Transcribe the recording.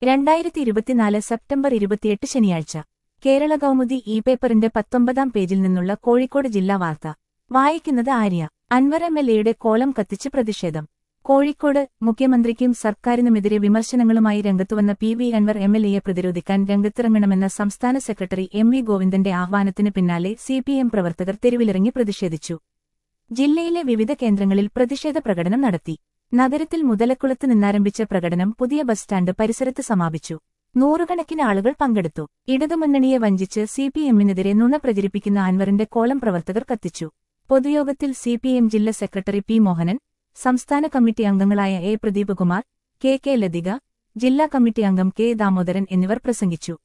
രണ്ടായിരത്തി ഇരുപത്തിനാല് സെപ്റ്റംബർ ഇരുപത്തിയെട്ട് ശനിയാഴ്ച കേരള കൗമുദി ഇ പേപ്പറിന്റെ പത്തൊമ്പതാം പേജിൽ നിന്നുള്ള കോഴിക്കോട് ജില്ലാ വാർത്ത വായിക്കുന്നത് ആര്യ അൻവർ എം എൽ എയുടെ കോലം കത്തിച്ച് പ്രതിഷേധം കോഴിക്കോട് മുഖ്യമന്ത്രിക്കും സർക്കാരിനുമെതിരെ വിമർശനങ്ങളുമായി രംഗത്തുവന്ന P V Anvar M L എയെ പ്രതിരോധിക്കാൻ രംഗത്തിറങ്ങണമെന്ന സംസ്ഥാന സെക്രട്ടറി എം വി ഗോവിന്ദന്റെ ആഹ്വാനത്തിന് പിന്നാലെ സിപിഎം പ്രവർത്തകർ തെരുവിലിറങ്ങി പ്രതിഷേധിച്ചു ജില്ലയിലെ വിവിധ കേന്ദ്രങ്ങളിൽ പ്രതിഷേധ പ്രകടനം നടത്തി നഗരത്തിൽ മുതലക്കുളത്ത് നിന്നാരംഭിച്ച പ്രകടനം പുതിയ ബസ് സ്റ്റാൻഡ് പരിസരത്ത് സമാപിച്ചു നൂറുകണക്കിന് ആളുകൾ പങ്കെടുത്തു ഇടതുമുന്നണിയെ വഞ്ചിച്ച് സിപിഎമ്മിനെതിരെ നുണ പ്രചരിപ്പിക്കുന്ന അൻവറിന്റെ കോലം പ്രവർത്തകർ കത്തിച്ചു പൊതുയോഗത്തിൽ സിപിഎം ജില്ലാ സെക്രട്ടറി പി മോഹനൻ സംസ്ഥാന കമ്മിറ്റി അംഗങ്ങളായ A Pradeepkumar K K Lathika ജില്ലാ കമ്മിറ്റി അംഗം കെ ദാമോദരൻ എന്നിവർ പ്രസംഗിച്ചു